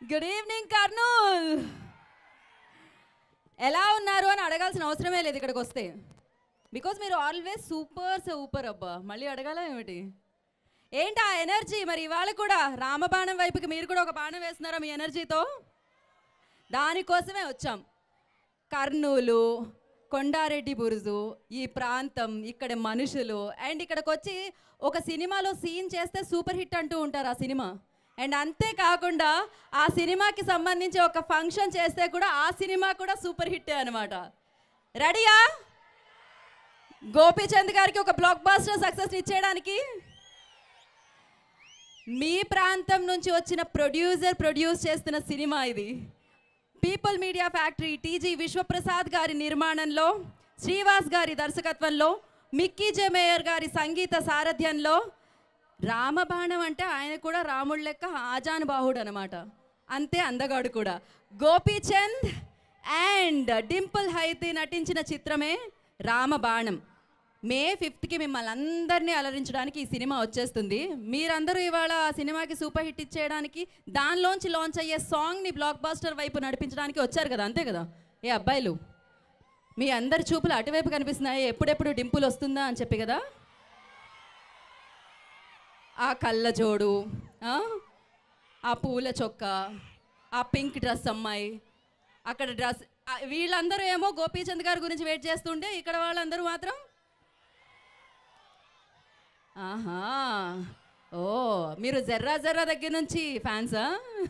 Good evening Kurnool ఎలా ఉన్నారు అని అడగాల్సిన అవసరమే లేదు ఇక్కడికి వస్తే బికాజ్ మీరు ఆల్వేస్ సూపర్ సూపర్ అబ్బా మళ్ళీ అడగాల ఏమిటి ఏంటి ఆ ఎనర్జీ మరి ఇవాళ కూడా రామబాణం వైపుకి మీరు కూడా ఒక బాణం వేస్తున్నారా మీ ఎనర్జీతో దానికోసమే వచ్చాం కర్నూలు కొండారెడ్డి బురుజు ఈ ప్రాంతం ఇక్కడ మనుషులు అండ్ ఇక్కడికి వచ్చి ఒక సినిమాలో సీన్ చేస్తే సూపర్ హిట్ అంటూ ఉంటారు ఆ సినిమా అండ్ అంతేకాకుండా ఆ సినిమాకి సంబంధించి ఒక ఫంక్షన్ చేస్తే కూడా ఆ సినిమా కూడా సూపర్ హిట్ అనమాట రెడీయా గోపీచంద్ గారికి ఒక బ్లాక్ బాస్టర్ సక్సెస్ ఇచ్చేయడానికి మీ ప్రాంతం నుంచి వచ్చిన ప్రొడ్యూసర్ ప్రొడ్యూస్ చేస్తున్న సినిమా ఇది People Media Factory TG Vishwaprasad గారి నిర్మాణంలో శ్రీవాస్ గారి దర్శకత్వంలో మిక్కీ జే మేయర్ గారి సంగీత సారథ్యంలో రామబాణం అంటే ఆయన కూడా రాముడు లెక్క ఆజానుబాహుడు అనమాట అంతే అందగాడు కూడా గోపీచంద్ అండ్ డింపుల్ హైతి నటించిన చిత్రమే రామబాణం మే ఫిఫ్త్కి మిమ్మల్ని అందరినీ అలరించడానికి ఈ సినిమా వచ్చేస్తుంది మీరందరూ ఇవాళ ఆ సినిమాకి సూపర్ హిట్ ఇచ్చేయడానికి దానిలోంచి లాంచ్ అయ్యే సాంగ్ని బ్లాక్ బాస్టర్ వైపు నడిపించడానికి వచ్చారు కదా అంతే కదా ఏ అబ్బాయిలు మీ అందరి చూపులు అటువైపు కనిపిస్తున్నాయి ఎప్పుడెప్పుడు డింపుల్ వస్తుందా అని చెప్పి కదా ఆ కళ్ళజోడు ఆ? ఆ పూల చొక్క ఆ పింక్ డ్రెస్ అమ్మాయి అక్కడ డ్రెస్ ఆ, వీళ్ళందరూ ఏమో గోపీచంద్ గారి గురించి వెయిట్ చేస్తుంటే ఇక్కడ వాళ్ళందరూ మాత్రం ఆహా ఓ మీరు జర్రా జర్రా దగ్గర నుంచి ఫ్యాన్సా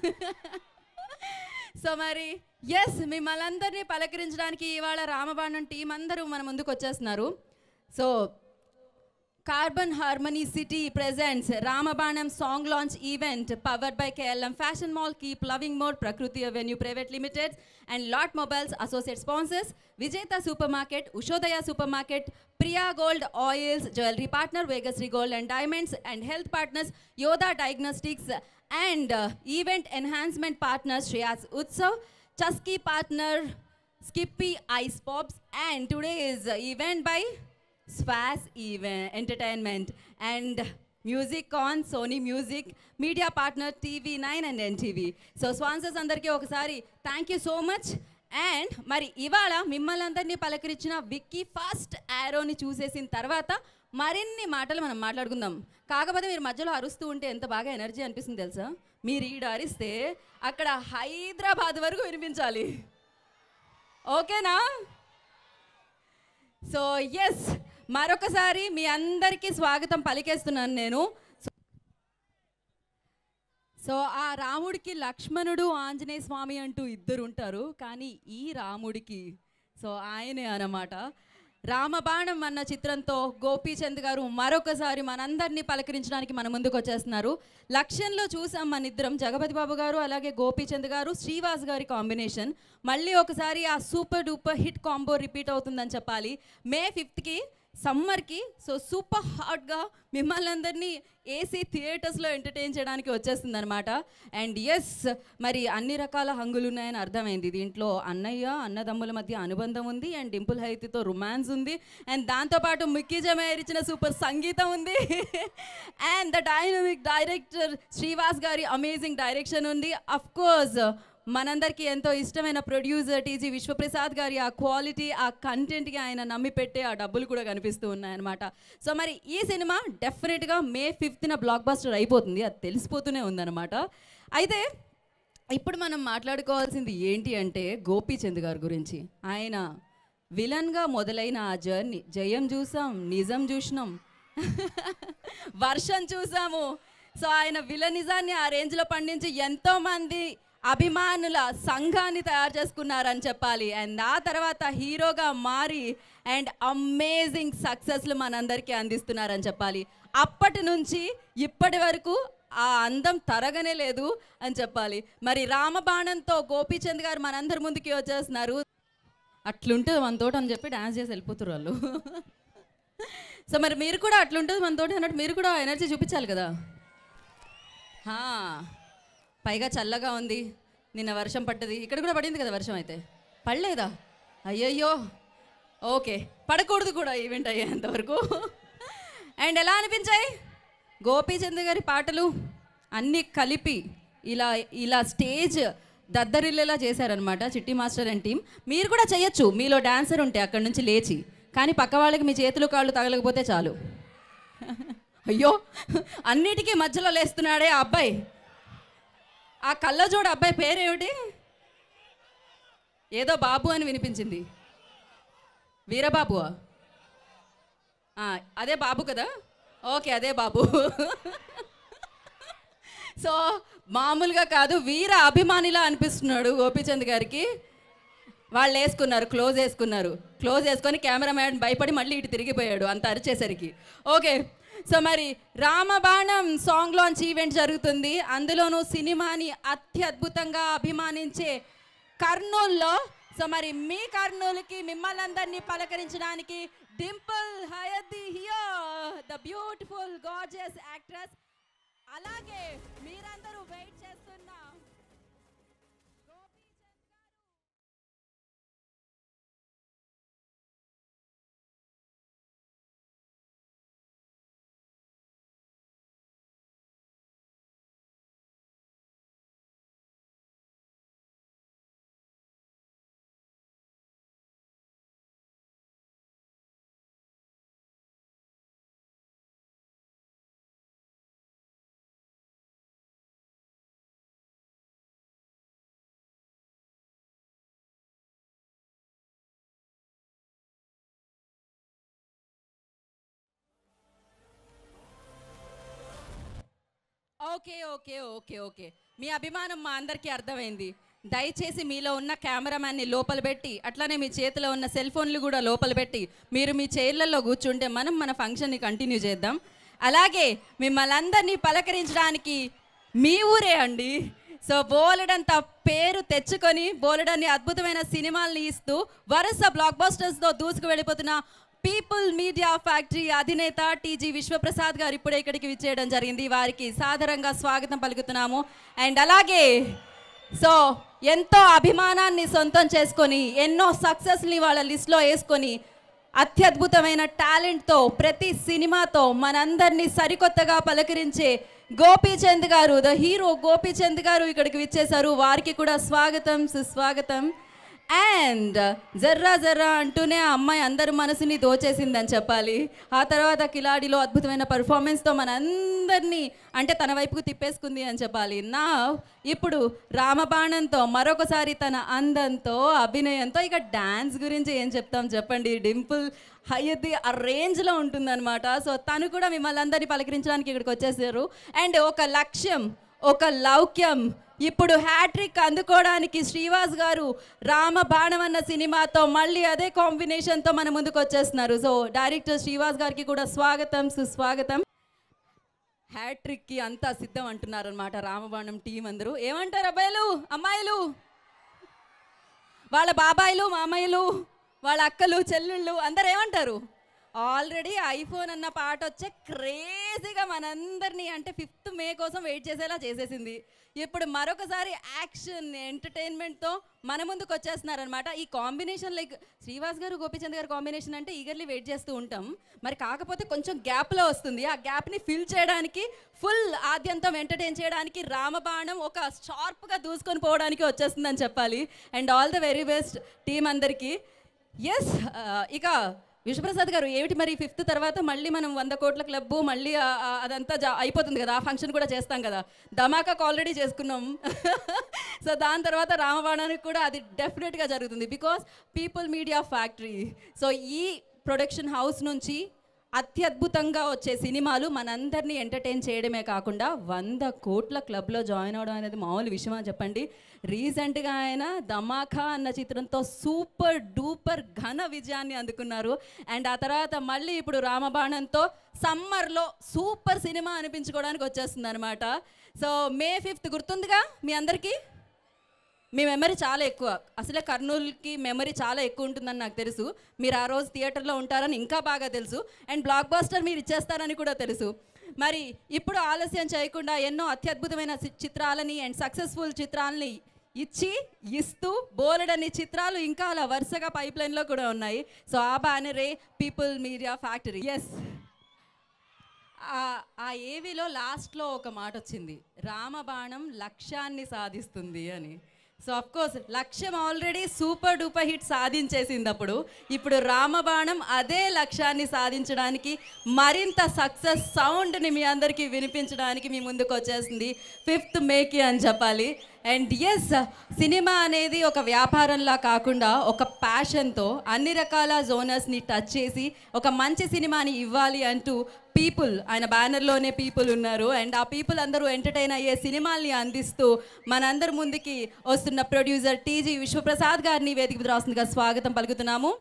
సో మరి ఎస్ మిమ్మల్ని అందరినీ పలకరించడానికి ఇవాళ రామబాణం టీం అందరూ మన ముందుకు వచ్చేస్తున్నారు so Carbon harmony City presents Ramabanam song launch event powered by KLM fashion mall keep loving more Prakruthi avenue private limited and Lot mobiles associate sponsors Vijetha super market Ushodaya super market Priya gold oils jewellery partner Vegasri gold and diamonds and health partners Yodha diagnostics and event enhancement partner Shreyas Utsav Chuski partner Skippy ice pops and today is event by Swas event entertainment and music on Sony music media partner TV nine and NTV so sponsors అందరికీ ఒకసారి thank you so much and మరి ఇవాళ మిమ్మల్ని అందరినీ పలకరించిన Vicky first యారోని చూసేసిన తర్వాత మరిన్ని మాటలు మనం మాట్లాడుకుందాం కాకపోతే మీరు మధ్యలో అరుస్తూ ఉంటే ఎంత బాగా ఎనర్జీ అనిపిస్తుంది తెలుసా మీరు ఈడ అరిస్తే అక్కడ హైదరాబాద్ వరకు వినిపించాలి ఓకేనా సో ఎస్ మరొకసారి మీ అందరికీ స్వాగతం పలికేస్తున్నాను నేను సో ఆ రాముడికి లక్ష్మణుడు ఆంజనేయ స్వామి అంటూ ఇద్దరు ఉంటారు కానీ ఈ రాముడికి సో ఆయనే అన్నమాట రామబాణం అన్న చిత్రంతో గోపీచంద్ గారు మరొకసారి మనందరినీ పలకరించడానికి మన ముందుకు వచ్చేస్తున్నారు లక్ష్యంలో చూసాం మన ఇద్దరం జగపతి బాబు గారు అలాగే గోపీచంద్ గారు శ్రీవాస్ గారి కాంబినేషన్ మళ్ళీ ఒకసారి ఆ super duper hit combo repeat అవుతుందని చెప్పాలి మే ఫిఫ్త్కి సమ్మర్కి సో సూపర్ హాట్గా మిమ్మల్ని అందరినీ ఏసీ థియేటర్స్లో ఎంటర్టైన్ చేయడానికి వచ్చేస్తుంది అనమాట అండ్ ఎస్ మరి అన్ని రకాల హంగులు ఉన్నాయని అర్థమైంది దీంట్లో అన్నయ్య అన్నదమ్ముల మధ్య అనుబంధం ఉంది అండ్ డింపుల్ హైతితో రొమాన్స్ ఉంది అండ్ దాంతోపాటు మిక్కీ జమేర్ ఇచ్చిన సూపర్ సంగీతం ఉంది and the dynamic director Sriwass గారి అమేజింగ్ డైరెక్షన్ ఉంది అఫ్ కోర్స్ మనందరికీ ఎంతో ఇష్టమైన ప్రొడ్యూసర్ టీజీ విశ్వప్రసాద్ గారి ఆ క్వాలిటీ ఆ కంటెంట్కి ఆయన నమ్మి పెట్టే ఆ డబ్బులు కూడా కనిపిస్తూ ఉన్నాయన్నమాట సో మరి ఈ సినిమా డెఫినెట్గా మే ఫిఫ్త్న బ్లాక్ బస్టర్ అయిపోతుంది అది తెలిసిపోతూనే ఉందన్నమాట అయితే ఇప్పుడు మనం మాట్లాడుకోవాల్సింది ఏంటి అంటే గోపీచంద్ గారి గురించి ఆయన విలన్గా మొదలైన ఆ జర్నీ జయం చూసాం నిజం చూసినాం వర్షం చూసాము సో ఆయన విలనిజాన్ని ఆ రేంజ్లో పండించి ఎంతో మంది అభిమానుల సంఘాన్ని తయారు చేసుకున్నారని చెప్పాలి అండ్ ఆ తర్వాత హీరోగా మారి అండ్ అమేజింగ్ సక్సెస్లు మనందరికీ అందిస్తున్నారని చెప్పాలి అప్పటి నుంచి ఇప్పటి వరకు ఆ అందం తరగనే లేదు అని చెప్పాలి మరి రామబాణంతో గోపీచంద్ గారు మనందరి ముందుకి వచ్చేస్తున్నారు అట్లుంటుంది మనతోటి అని చెప్పి డాన్స్ చేసి వెళ్ళిపోతారు వాళ్ళు సో మరి మీరు కూడా అట్లుంటుంది మనతోటి అన్నట్టు మీరు కూడా ఎనర్జీ చూపించాలి కదా హా, పైగా చల్లగా ఉంది నిన్న వర్షం పడ్డది ఇక్కడ కూడా పడింది కదా వర్షం అయితే పడలేదా అయ్యయ్యో ఓకే పడకూడదు కూడా ఈవెంట్ అయ్యేంత వరకు అండ్ ఎలా అనిపించాయి గోపీచంద్ గారి పాటలు అన్నీ కలిపి ఇలా ఇలా స్టేజ్ దద్దరిల్లేలా చేశారనమాట చిట్టి మాస్టర్ అండ్ టీం మీరు కూడా చేయొచ్చు మీలో డాన్సర్ ఉంటే అక్కడి నుంచి లేచి కానీ పక్క వాళ్ళకి మీ చేతులు కాళ్ళు తగలకపోతే చాలు అయ్యో అన్నిటికీ మధ్యలో లేస్తున్నాడే ఆ అబ్బాయి ఆ కళ్ళజోడు అబ్బాయి పేరేమిటి ఏదో బాబు అని వినిపించింది వీరబాబువా ఆ, అదే బాబు కదా ఓకే అదే బాబు సో మామూలుగా కాదు వీర అభిమానిలా అనిపిస్తున్నాడు గోపీచంద్ గారికి వాళ్ళు వేసుకున్నారు క్లోజ్ వేసుకున్నారు క్లోజ్ వేసుకొని కెమెరామ్యాన్ భయపడి మళ్ళీ ఇటు తిరిగిపోయాడు అంత అరిచేసరికి ఓకే సో మరి రామబాణం సాంగ్ లాంచ్ ఈవెంట్ జరుగుతుంది అందులోనూ సినిమాని అత్యద్భుతంగా అభిమానించే కర్నూల్లో సో మరి మీ కర్నూలుకి మిమ్మల్ని అందరినీ పలకరించడానికి డింపుల్ హయద్ది హియో ద బ్యూటిఫుల్ గార్జియస్ యాక్ట్రెస్ అలాగే మీరందరూ వెయిట్ చేస్తున్న ఓకే ఓకే ఓకే ఓకే మీ అభిమానం మా అందరికీ అర్థమైంది దయచేసి మీలో ఉన్న కెమెరామ్యాన్ని లోపల పెట్టి అట్లానే మీ చేతిలో ఉన్న సెల్ ఫోన్లు కూడా లోపల పెట్టి మీరు మీ చైర్లలో కూర్చుంటే మనం మన ఫంక్షన్ని కంటిన్యూ చేద్దాం అలాగే మిమ్మల్ని అందరినీ పలకరించడానికి మీ ఊరే అండి సో బోలెడంత పేరు తెచ్చుకొని బోలెడన్ని అద్భుతమైన సినిమాల్ని ఇస్తూ వరుస బ్లాక్ బస్టర్స్తో దూసుకు వెళ్ళిపోతున్న పీపుల్ మీడియా ఫ్యాక్టరీ అధినేత టీజీ విశ్వప్రసాద్ గారు ఇప్పుడే ఇక్కడికి విచ్చేయడం జరిగింది వారికి సాదరంగా స్వాగతం పలుకుతున్నాము అండ్ అలాగే సో ఎంతో అభిమానాన్ని సొంతం చేసుకొని ఎన్నో సక్సెస్ని వాళ్ళ లిస్ట్లో వేసుకొని అత్యద్భుతమైన టాలెంట్తో ప్రతి సినిమాతో మనందరినీ సరికొత్తగా పలకరించే గోపీచంద్ గారు ద హీరో గోపీచంద్ గారు ఇక్కడికి విచ్చేశారు వారికి కూడా స్వాగతం సుస్వాగతం అండ్ జర్రా జర్రా అంటూనే ఆ అమ్మాయి అందరి మనసుని దోచేసిందని చెప్పాలి ఆ తర్వాత కిలాడిలో అద్భుతమైన పర్ఫార్మెన్స్తో మనందరినీ అంటే తన వైపుకు తిప్పేసుకుంది అని చెప్పాలి నా ఇప్పుడు రామబాణంతో మరొకసారి తన అందంతో అభినయంతో ఇక డ్యాన్స్ గురించి ఏం చెప్తాం చెప్పండి డింపుల్ హయ్యది ఆ రేంజ్లో ఉంటుందన్నమాట సో తను కూడా మిమ్మల్ని అందరినీ పలకరించడానికి ఇక్కడికి వచ్చేసారు అండ్ ఒక లక్ష్యం ఒక లౌక్యం ఇప్పుడు హ్యాట్రిక్ అందుకోవడానికి శ్రీవాస్ గారు రామబాణం అన్న సినిమాతో మళ్ళీ అదే కాంబినేషన్తో మన ముందుకు వచ్చేస్తున్నారు సో డైరెక్టర్ శ్రీవాస్ గారికి కూడా స్వాగతం సుస్వాగతం హ్యాట్రిక్కి అంతా సిద్ధం అంటున్నారు అనమాట రామబాణం టీం అందరూ ఏమంటారు అబ్బాయిలు అమ్మాయిలు వాళ్ళ బాబాయిలు మామయ్యలు వాళ్ళ అక్కలు చెల్లెళ్ళు అందరు ఏమంటారు ఆల్రెడీ ఐఫోన్ అన్న పాట వచ్చే క్రేజీగా మనందరినీ అంటే ఫిఫ్త్ మే కోసం వెయిట్ చేసేలా చేసేసింది ఇప్పుడు మరొకసారి యాక్షన్ ఎంటర్టైన్మెంట్తో మన ముందుకు వచ్చేస్తున్నారనమాట ఈ కాంబినేషన్ లైక్ శ్రీవాస్ గారు గోపీచంద్ గారు కాంబినేషన్ అంటే ఈగర్లీ వెయిట్ చేస్తూ ఉంటాం మరి కాకపోతే కొంచెం గ్యాప్లో వస్తుంది ఆ గ్యాప్ని ఫిల్ చేయడానికి ఫుల్ ఆద్యంతం ఎంటర్టైన్ చేయడానికి రామబాణం ఒక షార్ప్గా దూసుకొని పోవడానికి వచ్చేస్తుందని చెప్పాలి and all the very best team అందరికీ ఎస్ ఇక విశ్వప్రసాద్ గారు ఏమిటి మరి ఫిఫ్త్ తర్వాత మళ్ళీ మనం వంద కోట్ల క్లబ్బు మళ్ళీ ఆ- ఆ- అదంతా జా- అయిపోతుంది కదా ఆ ఫంక్షన్ కూడా చేస్తాం కదా ధమాకాకు ఆల్రెడీ చేసుకున్నాం సో దాని తర్వాత రామబాణానికి కూడా అది డెఫినెట్గా జరుగుతుంది because People Media Factory so ఈ ప్రొడక్షన్ హౌస్ నుంచి అత్యద్భుతంగా వచ్చే సినిమాలు మనందరినీ ఎంటర్టైన్ చేయడమే కాకుండా వంద కోట్ల క్లబ్లో జాయిన్ అవడం అనేది మామూలు విషయమా చెప్పండి రీసెంట్గా ఆయన ధమాకా అన్న చిత్రంతో సూపర్ డూపర్ ఘన విజయాన్ని అందుకున్నారు అండ్ ఆ తర్వాత మళ్ళీ ఇప్పుడు రామబాణంతో సమ్మర్లో సూపర్ సినిమా అనిపించుకోవడానికి వచ్చేస్తుంది అనమాట సో మే ఫిఫ్త్ గుర్తుందిగా మీ అందరికీ మీ మెమరీ చాలా ఎక్కువ అసలే కర్నూలుకి మెమరీ చాలా ఎక్కువ ఉంటుందని నాకు తెలుసు మీరు ఆ రోజు థియేటర్లో ఉంటారని ఇంకా బాగా తెలుసు అండ్ బ్లాక్ బాస్టర్ మీరు ఇచ్చేస్తారని కూడా తెలుసు మరి ఇప్పుడు ఆలస్యం చేయకుండా ఎన్నో అత్యద్భుతమైన చి- చిత్రాలని అండ్ సక్సెస్ఫుల్ చిత్రాలని ఇచ్చి ఇస్తూ బోలెడని చిత్రాలు ఇంకా అలా వరుసగా పైప్ లైన్లో కూడా ఉన్నాయి సో ఆ బ్యానరే పీపుల్ మీడియా ఫ్యాక్టరీ ఎస్ ఆ- ఆ ఏవిలో లాస్ట్లో ఒక మాట వచ్చింది రామబాణం లక్ష్యాన్ని సాధిస్తుంది అని సో అఫ్ కోర్స్ లక్ష్యం ఆల్రెడీ సూపర్ డూపర్ హిట్ సాధించేసింది అప్పుడు ఇప్పుడు రామబాణం అదే లక్ష్యాన్ని సాధించడానికి మరింత సక్సెస్ సౌండ్ని మీ అందరికీ వినిపించడానికి మీ ముందుకు వచ్చేసింది ఫిఫ్త్ మేకి అని చెప్పాలి అండ్ ఎస్ సినిమా అనేది ఒక వ్యాపారంలా కాకుండా ఒక ప్యాషన్తో అన్ని రకాల జోనర్స్ని టచ్ చేసి ఒక మంచి సినిమాని ఇవ్వాలి అంటూ పీపుల్ ఆయన బ్యానర్లోనే పీపుల్ ఉన్నారు అండ్ ఆ పీపుల్ అందరూ ఎంటర్టైన్ అయ్యే సినిమాల్ని అందిస్తూ మనందరి ముందుకి వస్తున్న ప్రొడ్యూసర్ టీజీ విశ్వప్రసాద్ గారిని వేదిక మీద రాస్తుందిగా స్వాగతం పలుకుతున్నాము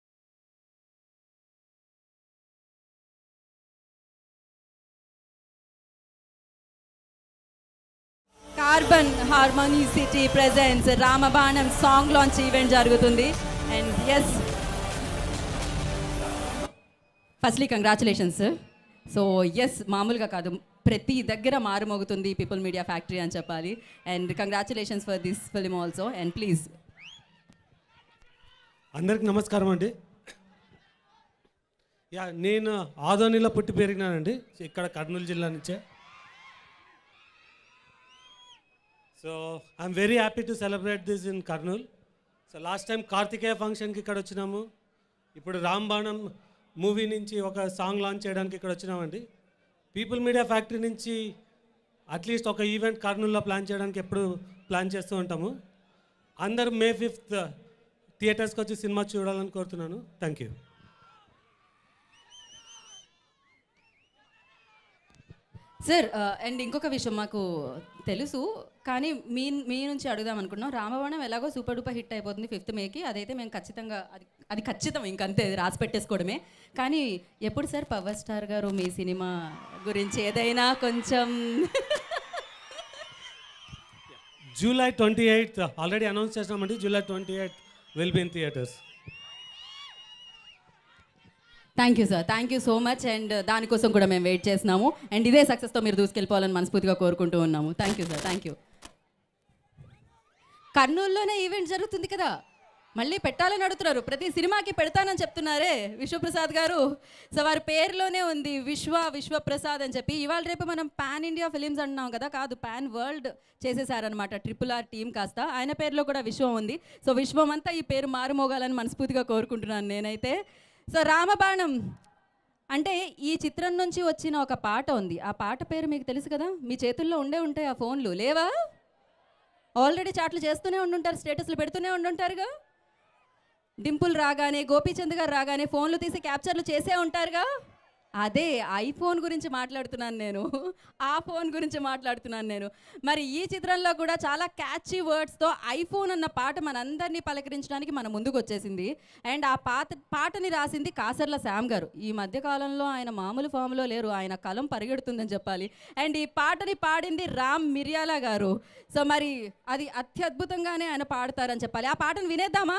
Carbon Harmony City presents Ramabanam song launch event జరుగుతుంది and yes firstly congratulations so yes మామూలుగా కాదు ప్రతి దగ్గర మారుమోగుతుంది పీపుల్ మీడియా ఫ్యాక్టరీ అని చెప్పాలి and congratulations for this film also and please అందరికి నమస్కారం అండి యా నేను ఆదోనిలో పుట్టి పెరిగినానండి ఇక్కడ కర్నూలు జిల్లా నుంచే so I'm very happy to celebrate this in Kurnool so last time Karthikeya ఫంక్షన్కి ఇక్కడ వచ్చినాము ఇప్పుడు రాంబాణం మూవీ నుంచి ఒక సాంగ్ లాంచ్ చేయడానికి ఇక్కడ వచ్చినామండి పీపుల్ మీడియా ఫ్యాక్టరీ నుంచి అట్లీస్ట్ ఒక ఈవెంట్ కర్నూల్లో ప్లాన్ చేయడానికి ఎప్పుడు ప్లాన్ చేస్తూ ఉంటాము అందరూ మే ఫిఫ్త్ థియేటర్స్కి వచ్చి సినిమా చూడాలని కోరుతున్నాను థ్యాంక్ యూ సార్ అండ్ ఇంకొక విషయం మాకు తెలుసు కానీ మీ మీ నుంచి అడుగుదాం అనుకున్నాం రామబాణం ఎలాగో సూపర్ డూపర్ హిట్ అయిపోతుంది ఫిఫ్త్ మేకి అదైతే మేము ఖచ్చితంగా అది అది ఖచ్చితం ఇంకంతే రాసి పెట్టేసుకోవడమే కానీ ఎప్పుడు సార్ పవర్ స్టార్ గారు మీ సినిమా గురించి ఏదైనా కొంచెం July twenty eighth already announce చేసినామండి July twenty eighth will be in theatres thank you sir thank you so much and దానికోసం కూడా మేము వెయిట్ చేస్తున్నాము అండ్ ఇదే సక్సెస్తో మీరు దూసుకెళ్ళిపోవాలని మనస్ఫూర్తిగా కోరుకుంటూ ఉన్నాము thank you sir thank you కర్నూలులోనే ఈవెంట్ జరుగుతుంది కదా మళ్ళీ పెట్టాలని అడుగుతున్నారు ప్రతి సినిమాకి పెడతానని చెప్తున్నారే విశ్వప్రసాద్ గారు సో వారి పేరులోనే ఉంది విశ్వ విశ్వప్రసాద్ అని చెప్పి ఇవాళ రేపు మనం పాన్ ఇండియా ఫిలిమ్స్ అంటున్నాం కదా కాదు పాన్ వరల్డ్ చేసేసారనమాట ట్రిపుల్ ఆర్ టీం కాస్త ఆయన పేరులో కూడా విశ్వం ఉంది సో విశ్వం అంతా ఈ పేరు మారుమోగాలని మనస్ఫూర్తిగా కోరుకుంటున్నాను నేనైతే సో రామబాణం అంటే ఈ చిత్రం నుంచి వచ్చిన ఒక పాట ఉంది ఆ పాట పేరు మీకు తెలుసు కదా మీ చేతుల్లో ఉండే ఉంటాయి ఆ ఫోన్లు లేవా ఆల్రెడీ చాట్లు చేస్తూనే ఉండుంటారు స్టేటస్లు పెడుతూనే ఉండుంటారుగా డింపుల్ రాగానే గోపీచంద్ గారు రాగానే ఫోన్లు తీసి క్యాప్చర్లు చేసే ఉంటారుగా అదే ఐఫోన్ గురించి మాట్లాడుతున్నాను నేను ఆ ఫోన్ గురించి మాట్లాడుతున్నాను నేను మరి ఈ చిత్రంలో కూడా చాలా క్యాచీ వర్డ్స్తో ఐఫోన్ అన్న పాట మనందరినీ పలకరించడానికి మన ముందుకు వచ్చేసింది అండ్ ఆ పాత పాటని రాసింది కాసర్ల శామ్ గారు ఈ మధ్య కాలంలో ఆయన మామూలు ఫామ్లో లేరు ఆయన కలం పరిగెడుతుందని చెప్పాలి అండ్ ఈ పాటని పాడింది రామ్ మిర్యాల గారు సో మరి అది అత్యద్భుతంగానే ఆయన పాడతారని చెప్పాలి ఆ పాటను వినేద్దామా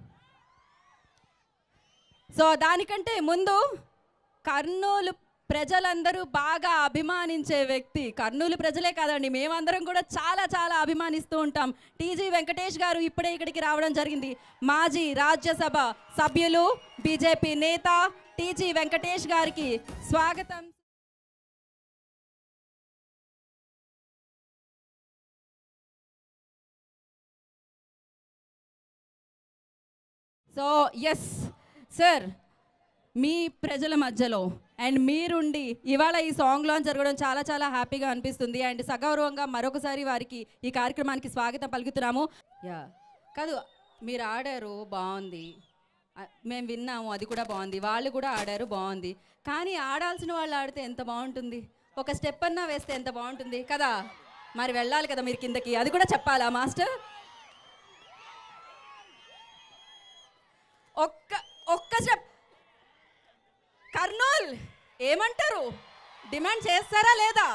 సో దానికంటే ముందు కర్నూలు ప్రజలందరూ బాగా అభిమానించే వ్యక్తి కర్నూలు ప్రజలే కాదండి మేమందరం కూడా చాలా చాలా అభిమానిస్తూ ఉంటాం టీజీ వెంకటేష్ గారు ఇప్పుడే ఇక్కడికి రావడం జరిగింది మాజీ రాజ్యసభ సభ్యులు బీజేపీ నేత టీజీ వెంకటేష్ గారికి స్వాగతం సో ఎస్ సార్ మీ ప్రజల మధ్యలో అండ్ మీరుండి ఇవాళ ఈ సాంగ్ లాంచ్ జరగడం చాలా చాలా హ్యాపీగా అనిపిస్తుంది అండ్ సగౌరవంగా మరొకసారి వారికి ఈ కార్యక్రమానికి స్వాగతం పలుకుతున్నాము యా కాదు మీరు ఆడారు బాగుంది ఆ, మేము విన్నాము అది కూడా బాగుంది వాళ్ళు కూడా ఆడారు బాగుంది కానీ ఆడాల్సిన వాళ్ళు ఆడితే ఎంత బాగుంటుంది ఒక స్టెప్ అన్నా వేస్తే ఎంత బాగుంటుంది కదా మరి వెళ్ళాలి కదా మీరు కిందకి అది కూడా చెప్పాలా మాస్టర్ ఒక్క ఒక్క స్టెప్ కర్నూల్ ఏమంటారు డిమాండ్ చేస్తారా లేదా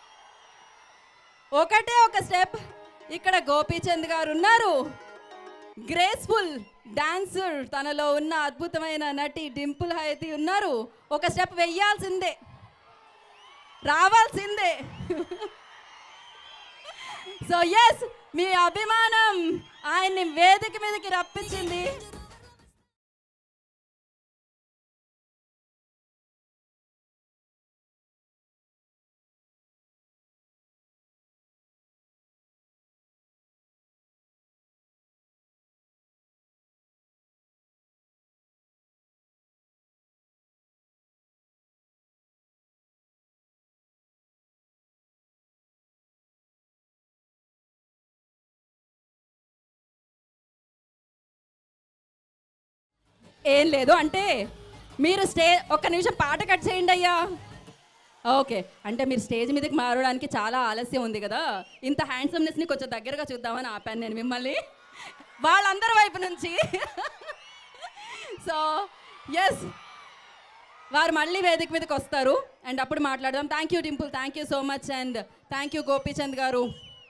ఒకటే ఒక స్టెప్ ఇక్కడ గోపీచంద్ గారు ఉన్నారు గ్రేస్ఫుల్ డాన్సర్ తనలో ఉన్న అద్భుతమైన నటి డింపుల్ హైతి ఉన్నారు ఒక స్టెప్ వెయ్యాల్సిందే రావాల్సిందే సో ఎస్ మీ అభిమానం ఆయన్ని వేదిక మీదకి రప్పించింది ఏం లేదు అంటే మీరు స్టే ఒక్క నిమిషం పాట కట్ చేయండి అయ్యా ఓకే అంటే మీరు స్టేజ్ మీదకి మారడానికి చాలా ఆలస్యం ఉంది కదా ఇంత హ్యాండ్సమ్నెస్ని కొంచెం దగ్గరగా చూద్దామని ఆపాను నేను మిమ్మల్ని వాళ్ళందరి వైపు నుంచి సో ఎస్ వారు మళ్ళీ వేదిక మీదకి వస్తారు అండ్ అప్పుడు మాట్లాడదాం thank you Dimple thank you so much and thank you Gopichand garu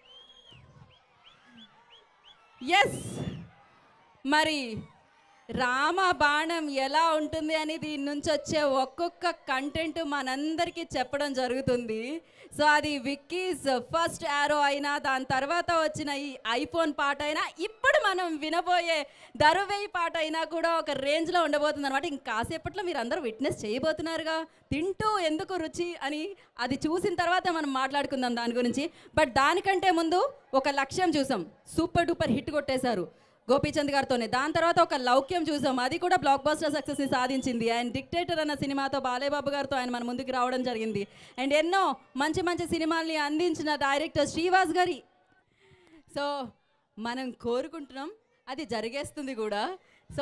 yes మరి రామ బాణం ఎలా ఉంటుంది అని దీని నుంచి వచ్చే ఒక్కొక్క కంటెంట్ మనందరికీ చెప్పడం జరుగుతుంది సో అది విక్కీస్ ఫస్ట్ యారో అయినా దాని తర్వాత వచ్చిన ఈ ఐఫోన్ పాట అయినా ఇప్పుడు మనం వినబోయే దరువేయి పాట అయినా కూడా ఒక రేంజ్లో ఉండబోతుంది అనమాట ఇంకాసేపట్లో మీరు అందరూ విట్నెస్ చేయబోతున్నారుగా తింటూ ఎందుకు రుచి అని అది చూసిన తర్వాత మనం మాట్లాడుకుందాం దాని గురించి బట్ దానికంటే ముందు ఒక లక్ష్యం చూసాం సూపర్ డూపర్ హిట్ కొట్టేశారు గోపీచంద్ గారితోనే దాని తర్వాత ఒక లౌక్యం చూసాం అది కూడా బ్లాక్ బస్టర్ సక్సెస్ని సాధించింది అండ్ డిక్టేటర్ అన్న సినిమాతో బాలేబాబు గారితో ఆయన మన ముందుకు రావడం జరిగింది అండ్ ఎన్నో మంచి మంచి సినిమాల్ని అందించిన డైరెక్టర్ శ్రీవాస్ గారి సో మనం కోరుకుంటున్నాం అది జరిగేస్తుంది కూడా so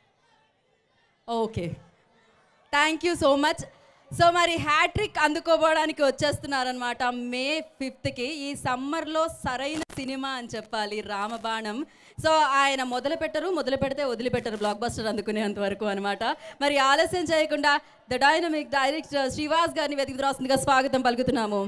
okay thank you so much so మరి హ్యాట్రిక్ అందుకోబోవడానికి వచ్చేస్తున్నారనమాట మే ఫిఫ్త్కి ఈ సమ్మర్లో సరైన సినిమా అని చెప్పాలి రామబాణం సో ఆయన మొదలు పెట్టరు మొదలు పెడితే వదిలిపెట్టరు బ్లాక్ బస్టర్ అందుకునేంత వరకు అనమాట మరి ఆలస్యం చేయకుండా ద డైనమిక్ డైరెక్టర్ శ్రీవాస్ గారిని వెతికి రాస్తుందిగా స్వాగతం పలుకుతున్నాము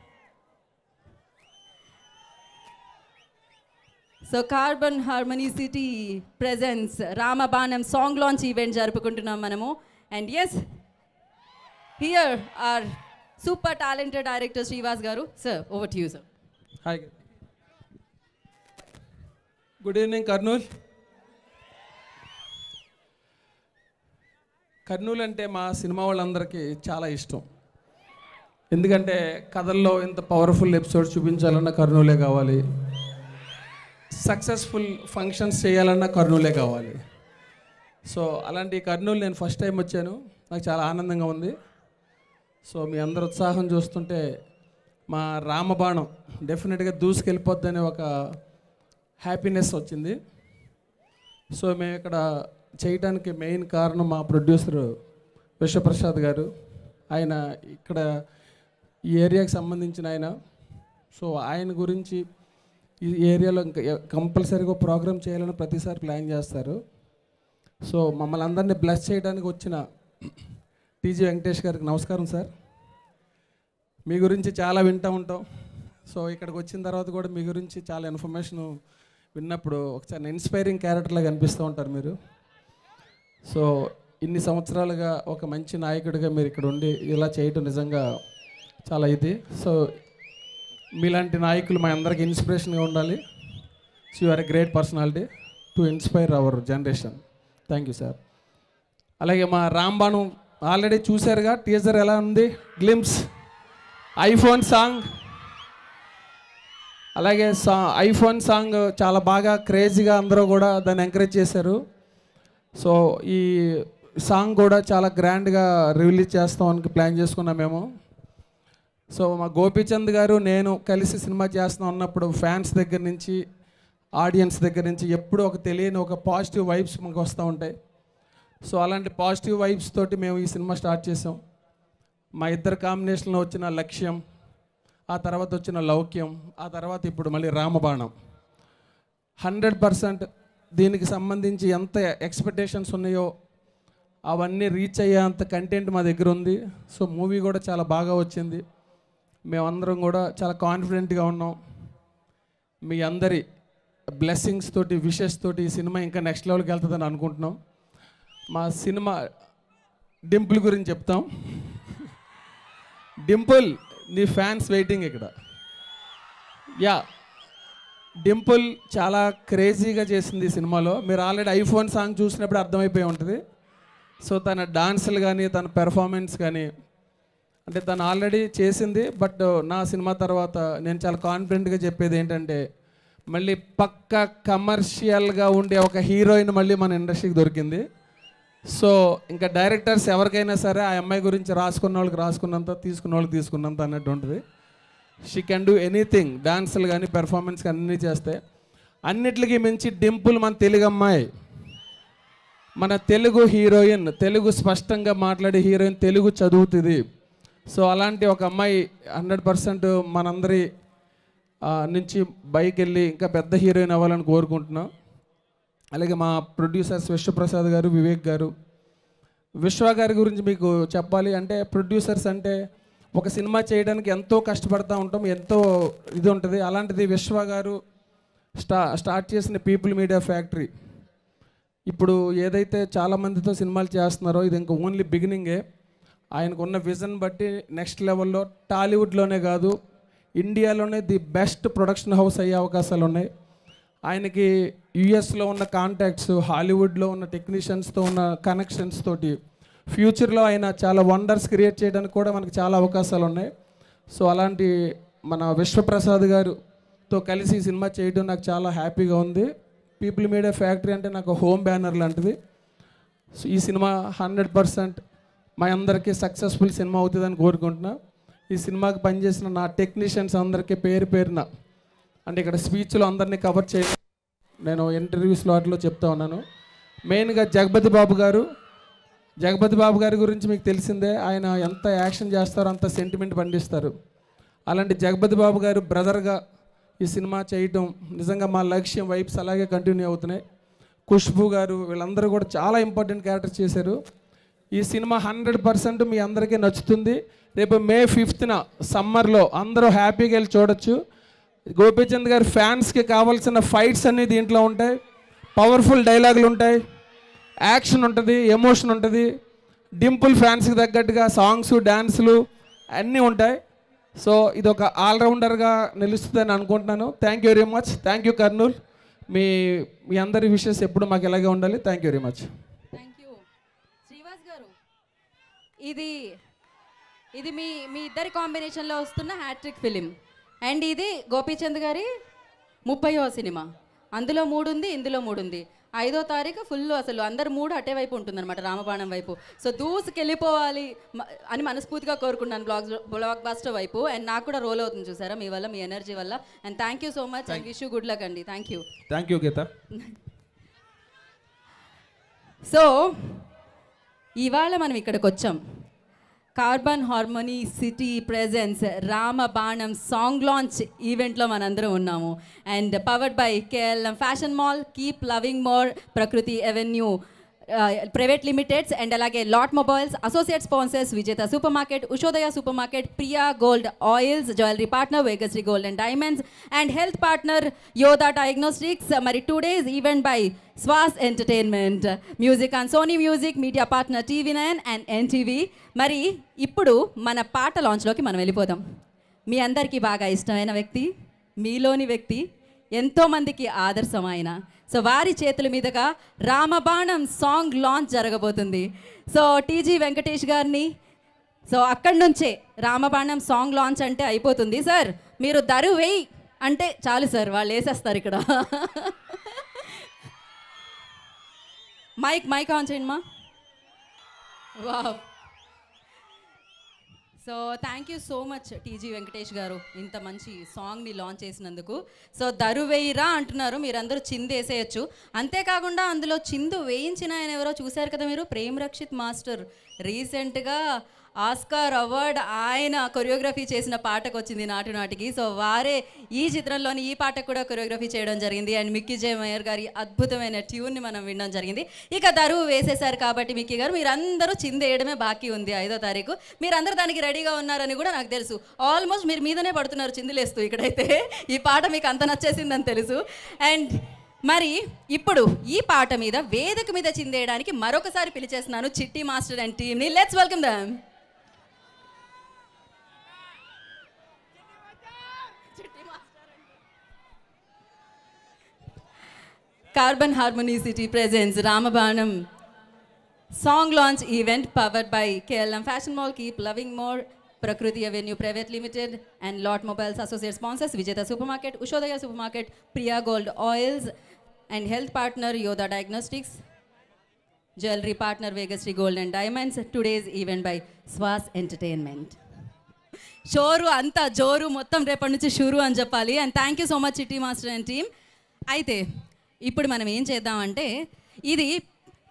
so Carbon harmony City presents Ramabanam song launch event జరుపుకుంటున్నాం మనము and yes here are super talented director Sriwass garu sir over to you sir hi good evening Kurnool Kurnool అంటే మా సినిమా వాళ్ళందరికీ చాలా ఇష్టం ఎందుకంటే కథల్లో ఇంత పవర్ఫుల్ ఎపిసోడ్ చూపించాలన్నా కర్నూలే కావాలి సక్సెస్ఫుల్ ఫంక్షన్స్ చేయాలన్నా కర్నూలే కావాలి సో అలాంటి కర్నూలు నేను ఫస్ట్ టైం వచ్చాను నాకు చాలా ఆనందంగా ఉంది సో మీ అందరి ఉత్సాహం చూస్తుంటే మా రామబాణం డెఫినెట్గా దూసుకెళ్ళిపోద్దని ఒక హ్యాపీనెస్ వచ్చింది సో మేము ఇక్కడ చేయడానికి మెయిన్ కారణం మా ప్రొడ్యూసర్ విశ్వప్రసాద్ గారు ఆయన ఇక్కడ ఈ ఏరియాకి సంబంధించిన ఆయన సో ఆయన గురించి ఈ ఏరియాలో ఇంకా కంపల్సరీగా ప్రోగ్రామ్ చేయాలని ప్రతిసారి ప్లాన్ చేస్తారు సో మమ్మల్ని అందరినీ బ్లెస్ చేయడానికి వచ్చిన టీజీ వెంకటేష్ గారికి నమస్కారం సార్ మీ గురించి చాలా వింటూ ఉంటాం సో ఇక్కడికి వచ్చిన తర్వాత కూడా మీ గురించి చాలా ఇన్ఫర్మేషన్ విన్నప్పుడు ఒకసారి ఇన్స్పైరింగ్ క్యారెక్టర్లా కనిపిస్తూ ఉంటారు మీరు సో ఇన్ని సంవత్సరాలుగా ఒక మంచి నాయకుడిగా మీరు ఇక్కడ ఉండి ఇలా చేయటం నిజంగా చాలా ఇది సో మీలాంటి నాయకులు మా అందరికి ఇన్స్పిరేషన్గా ఉండాలి so you are a great personality to inspire our generation thank you sir అలాగే మా రాంబాను ఆల్రెడీ చూశారుగా టీజర్ ఎలా ఉంది గ్లిమ్స్ ఐఫోన్ సాంగ్ అలాగే సా ఐఫోన్ సాంగ్ చాలా బాగా క్రేజీగా అందరూ కూడా దాన్ని ఎంకరేజ్ చేశారు సో ఈ సాంగ్ కూడా చాలా గ్రాండ్గా రిలీజ్ చేస్తామని ప్లాన్ చేసుకున్నాం మేము సో మా గోపీచంద్ గారు నేను కలిసి సినిమా చేస్తున్నాం ఉన్నప్పుడు ఫ్యాన్స్ దగ్గర నుంచి ఆడియన్స్ దగ్గర నుంచి ఎప్పుడూ ఒక తెలియని ఒక పాజిటివ్ వైబ్స్ మాకు వస్తూ ఉంటాయి సో అలాంటి పాజిటివ్ వైబ్స్ తోటి మేము ఈ సినిమా స్టార్ట్ చేసాం మా ఇద్దరు కాంబినేషన్లో వచ్చిన లక్ష్యం ఆ తర్వాత వచ్చిన లౌక్యం ఆ తర్వాత ఇప్పుడు మళ్ళీ రామబాణం హండ్రెడ్ పర్సెంట్ దీనికి సంబంధించి ఎంత ఎక్స్పెక్టేషన్స్ ఉన్నాయో అవన్నీ రీచ్ అయ్యేంత కంటెంట్ మా దగ్గర ఉంది సో మూవీ కూడా చాలా బాగా వచ్చింది మేమందరం కూడా చాలా కాన్ఫిడెంట్గా ఉన్నాం మీ అందరి బ్లెస్సింగ్స్ తోటి విషెస్ తోటి ఈ సినిమా ఇంకా నెక్స్ట్ లెవెల్కి వెళ్తుందని అనుకుంటున్నాం మా సినిమా డింపుల్ గురించి చెప్తాం డింపుల్ నీ ఫ్యాన్స్ వెయిటింగ్ ఇక్కడ యా డింపుల్ చాలా క్రేజీగా చేసింది ఈ సినిమాలో మీరు ఆల్రెడీ ఐఫోన్ సాంగ్ చూసినప్పుడు అర్థమైపోయి ఉంటుంది సో తన డాన్సులు కానీ తన పెర్ఫార్మెన్స్ కానీ అంటే తను ఆల్రెడీ చేసింది బట్ నా సినిమా తర్వాత నేను చాలా కాన్ఫిడెంట్గా చెప్పేది ఏంటంటే మళ్ళీ పక్క కమర్షియల్గా ఉండే ఒక హీరోయిన్ మళ్ళీ మన ఇండస్ట్రీకి దొరికింది సో ఇంకా డైరెక్టర్స్ ఎవరికైనా సరే ఆ అమ్మాయి గురించి రాసుకున్న వాళ్ళకి రాసుకున్నంత తీసుకున్న వాళ్ళకి తీసుకున్నంత అన్నట్టు ఉంటుంది షీ కెన్ డూ ఎనీథింగ్ డాన్సులు కానీ పెర్ఫార్మెన్స్ కానీ అన్నీ చేస్తే అన్నిటికీ మించి డింపుల్ మన తెలుగు అమ్మాయి మన తెలుగు హీరోయిన్ తెలుగు స్పష్టంగా మాట్లాడే హీరోయిన్ తెలుగు చదువుతుంది సో అలాంటి ఒక అమ్మాయి హండ్రెడ్ పర్సెంట్ మనందరి ఆ, నుంచి బైక్ వెళ్ళి ఇంకా పెద్ద హీరోయిన్ అవ్వాలని కోరుకుంటున్నాం అలాగే మా ప్రొడ్యూసర్స్ విశ్వప్రసాద్ గారు వివేక్ గారు విశ్వ గారి గురించి మీకు చెప్పాలి అంటే ప్రొడ్యూసర్స్ అంటే ఒక సినిమా చేయడానికి ఎంతో కష్టపడతా ఉంటాం ఎంతో ఇది ఉంటుంది అలాంటిది విశ్వ గారు స్టా స్టార్ట్ చేసిన పీపుల్ మీడియా ఫ్యాక్టరీ ఇప్పుడు ఏదైతే చాలా మందితో సినిమాలు చేస్తున్నారో ఇది ఇంకా ఓన్లీ బిగినింగే ఆయనకున్న విజన్ బట్టి నెక్స్ట్ లెవెల్లో టాలీవుడ్లోనే కాదు ఇండియాలోనే ది బెస్ట్ ప్రొడక్షన్ హౌస్ అయ్యే అవకాశాలు ఉన్నాయి ఆయనకి యుఎస్లో ఉన్న కాంటాక్ట్స్ హాలీవుడ్లో ఉన్న టెక్నీషియన్స్తో ఉన్న కనెక్షన్స్ తోటి ఫ్యూచర్లో ఆయన చాలా వండర్స్ క్రియేట్ చేయడానికి కూడా మనకి చాలా అవకాశాలు ఉన్నాయి సో అలాంటి మన విశ్వప్రసాద్ గారుతో కలిసి ఈ సినిమా చేయడం నాకు చాలా హ్యాపీగా ఉంది పీపుల్ మీడియా ఫ్యాక్టరీ అంటే నాకు హోమ్ బ్యానర్ లాంటిది సో ఈ సినిమా హండ్రెడ్ పర్సెంట్ మా అందరికీ సక్సెస్ఫుల్ సినిమా అవుతుందని కోరుకుంటున్నా ఈ సినిమాకి పనిచేసిన నా టెక్నీషియన్స్ అందరికీ పేరు పేరున అంటే ఇక్కడ స్పీచ్లో అందరినీ కవర్ చేయ నేను ఇంటర్వ్యూస్లో వాటిలో చెప్తా ఉన్నాను మెయిన్గా జగపతి బాబు గారు జగపతి బాబు గారి గురించి మీకు తెలిసిందే ఆయన ఎంత యాక్షన్ చేస్తారో అంత సెంటిమెంట్ పండిస్తారు అలాంటి జగపతి బాబు గారు బ్రదర్గా ఈ సినిమా చేయటం నిజంగా మా లక్ష్యం వైబ్స్ అలాగే కంటిన్యూ అవుతున్నాయి ఖుష్బు గారు వీళ్ళందరూ కూడా చాలా ఇంపార్టెంట్ క్యారెక్టర్స్ చేశారు ఈ సినిమా హండ్రెడ్ పర్సెంట్ మీ అందరికీ నచ్చుతుంది రేపు మే ఫిఫ్త్న సమ్మర్లో అందరూ హ్యాపీగా వెళ్ళి చూడొచ్చు గోపీచంద్ గారి ఫ్యాన్స్కి కావాల్సిన ఫైట్స్ అన్నీ దీంట్లో ఉంటాయి పవర్ఫుల్ డైలాగులు ఉంటాయి యాక్షన్ ఉంటుంది ఎమోషన్ ఉంటుంది డింపుల్ ఫ్యాన్స్కి తగ్గట్టుగా సాంగ్స్ డ్యాన్సులు అన్నీ ఉంటాయి సో ఇది ఒక ఆల్రౌండర్గా నిలుస్తుందని అనుకుంటున్నాను thank you very much thank you Kurnool మీ మీ అందరి విషయస్ ఎప్పుడు మాకు ఇలాగే ఉండాలి thank you very much thank you Sriwass garu ఇది ఇది మీ మీ ఇద్దరి కాంబినేషన్లో వస్తున్న హ్యాట్రిక్ ఫిలిం అండ్ ఇది గోపీచంద్ గారి ముప్పయో సినిమా అందులో మూడు ఉంది ఇందులో మూడు ఉంది ఐదో తారీఖు ఫుల్ అసలు అందరు మూడు అటే వైపు ఉంటుందన్నమాట రామబాణం వైపు సో దూసుకెళ్ళిపోవాలి మ- అని మనస్ఫూర్తిగా కోరుకున్నాను బ్లాగ్ బ్లాక్ బాస్టర్ వైపు అండ్ నాకు కూడా రోల్ అవుతుంది చూసారా మీ వల్ల మీ ఎనర్జీ వల్ల and thank you so much and wish you good luck అండి thank you thank you Geetha so ఇవాళ మనం ఇక్కడికి వచ్చాం Carbon Harmony City presents Ramabanam song launch ఈవెంట్లో మనందరం ఉన్నాము and powered by KLM fashion mall keep loving more Prakruthi avenue private limiteds and అలాగే Lot mobiles associate sponsors Vijetha super market Ushodaya super market Priya gold oils jewellery partner Vegasri gold and diamonds and health partner Yodha diagnostics మరి two days event by స్వాస్ entertainment music on Sony music media partner TV nine and NTV మరి ఇప్పుడు మన పాట లాంచ్లోకి మనం వెళ్ళిపోదాం మీ అందరికీ బాగా ఇష్టమైన వ్యక్తి మీలోని వ్యక్తి ఎంతోమందికి ఆదర్శం ఆయన సో వారి చేతుల మీదుగా రామబాణం సాంగ్ లాంచ్ జరగబోతుంది సో టీజీ వెంకటేష్ గారిని సో అక్కడి నుంచే రామబాణం సాంగ్ లాంచ్ అంటే అయిపోతుంది సార్ మీరు దరు వేయి అంటే చాలు సార్ వాళ్ళు వేసేస్తారు ఇక్కడ మైక్ మైక్ ఆన్ చేయండి మా wow so thank you so much TG Venkatesh garu ఇంత మంచి సాంగ్ని లాంచ్ చేసినందుకు సో దరు వేయిరా అంటున్నారు మీరందరూ చిందు వేసేయచ్చు అంతేకాకుండా అందులో చిందు వేయించిన ఆయన ఎవరో చూశారు కదా మీరు ప్రేమ్ రక్షిత్ మాస్టర్ రీసెంట్గా ఆస్కార్ అవార్డ్ ఆయన కొరియోగ్రఫీ చేసిన పాటకు వచ్చింది నాటు నాటికి సో వారే ఈ చిత్రంలోని ఈ పాటకు కూడా కొరియోగ్రఫీ చేయడం జరిగింది అండ్ మిక్కీ జే మయర్ గారి అద్భుతమైన ట్యూన్ని మనం వినడం జరిగింది ఇక దరువు వేసేశారు కాబట్టి మిక్కీ గారు మీరందరూ చిందేయడమే బాకీ ఉంది ఐదో తారీఖు మీరందరూ దానికి రెడీగా ఉన్నారని కూడా నాకు తెలుసు ఆల్మోస్ట్ మీరు మీదనే పడుతున్నారు చిందులేస్తూ ఇక్కడైతే ఈ పాట మీకు అంత నచ్చేసిందని తెలుసు అండ్ మరి ఇప్పుడు ఈ పాట మీద వేదిక మీద చిందేయడానికి మరొకసారి పిలిచేస్తున్నాను చిట్టి మాస్టర్ అండ్ టీమ్ని let's welcome the Carbon Harmony City presents Ramabanam song launch event powered by KLM fashion mall keep loving more Prakruthi avenue private limited and Lot mobiles associate sponsors Vijetha super market Ushodaya super market Priya gold oils and health partner Yodha diagnostics jewellery partner Vegasri gold and diamonds today's event by స్వాస్ entertainment షోరు అంతా జోరు మొత్తం రేపటి నుంచి షూరు అని చెప్పాలి and thank you so much Chitti master and team అయితే ఇప్పుడు మనం ఏం చేద్దామంటే ఇది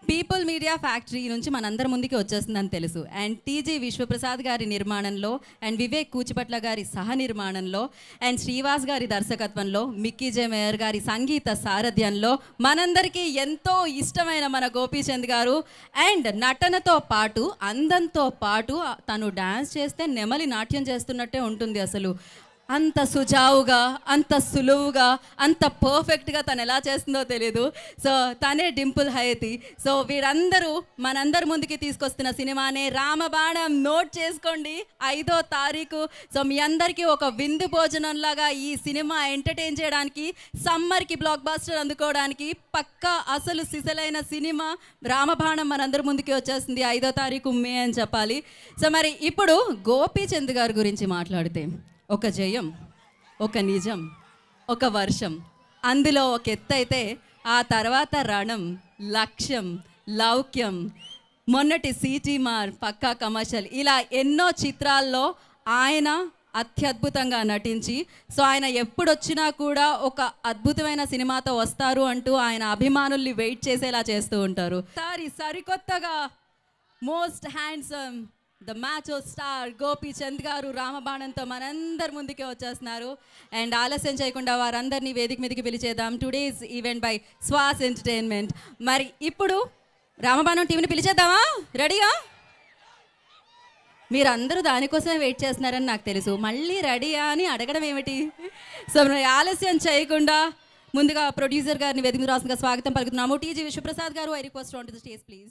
పీపుల్ మీడియా ఫ్యాక్టరీ నుంచి మనందరి ముందుకి వచ్చేస్తుందని తెలుసు అండ్ టీజీ విశ్వప్రసాద్ గారి నిర్మాణంలో అండ్ వివేక్ కూచిపట్ల గారి సహ నిర్మాణంలో అండ్ శ్రీవాస్ గారి దర్శకత్వంలో మిక్కీ జే మేయర్ గారి సంగీత సారథ్యంలో మనందరికీ ఎంతో ఇష్టమైన మన గోపీచంద్ గారు అండ్ నటనతో పాటు అందంతో పాటు తను డాన్స్ చేస్తే నెమలి నాట్యం చేస్తున్నట్టే ఉంటుంది అసలు అంత సుజావుగా అంత సులువుగా అంత పర్ఫెక్ట్గా తను ఎలా చేస్తుందో తెలియదు సో తనే డింపుల్ హయతి సో వీరందరూ మనందరి ముందుకి తీసుకొస్తున్న సినిమానే రామబాణం నోట్ చేసుకోండి ఐదో తారీఖు సో మీ అందరికీ ఒక విందు భోజనంలాగా ఈ సినిమా ఎంటర్టైన్ చేయడానికి సమ్మర్కి బ్లాక్ బాస్టర్ అందుకోవడానికి పక్కా అసలు సిసలైన సినిమా రామబాణం మనందరి ముందుకి వచ్చేస్తుంది ఐదో తారీఖు మే అని చెప్పాలి సో మరి ఇప్పుడు గోపీచంద్ గారి గురించి మాట్లాడితే ఒక జయం ఒక నిజం ఒక వర్షం అందులో ఒక ఎత్తు అయితే ఆ తర్వాత రణం లక్ష్యం లౌక్యం మొన్నటి సిటీ మార్ పక్కా కమర్షియల్ ఇలా ఎన్నో చిత్రాల్లో ఆయన అత్యద్భుతంగా నటించి సో ఆయన ఎప్పుడొచ్చినా కూడా ఒక అద్భుతమైన సినిమాతో వస్తారు అంటూ ఆయన అభిమానుల్ని వెయిట్ చేసేలా చేస్తూ ఉంటారు సారి సరికొత్తగా most handsome the macho star Gopichand garu రామబాణంతో మనందరి ముందుకే వచ్చేస్తున్నారు అండ్ ఆలస్యం చేయకుండా వారందరినీ వేదిక మీదకి పిలిచేద్దాం టుడేస్ ఈవెంట్ బై స్వాస్ ఎంటర్టైన్మెంట్ మరి ఇప్పుడు రామబాణం టీంని పిలిచేద్దామా రెడీగా మీరందరూ దానికోసమే వెయిట్ చేస్తున్నారని నాకు తెలుసు మళ్ళీ రెడీయా అని అడగడం ఏమిటి సో మరి ఆలస్యం చేయకుండా ముందుగా ప్రొడ్యూసర్ గారిని వేదిక మీద రాసుగా స్వాగతం పలుకుతున్నాము TG Vishwaprasad garu I request on to the stage please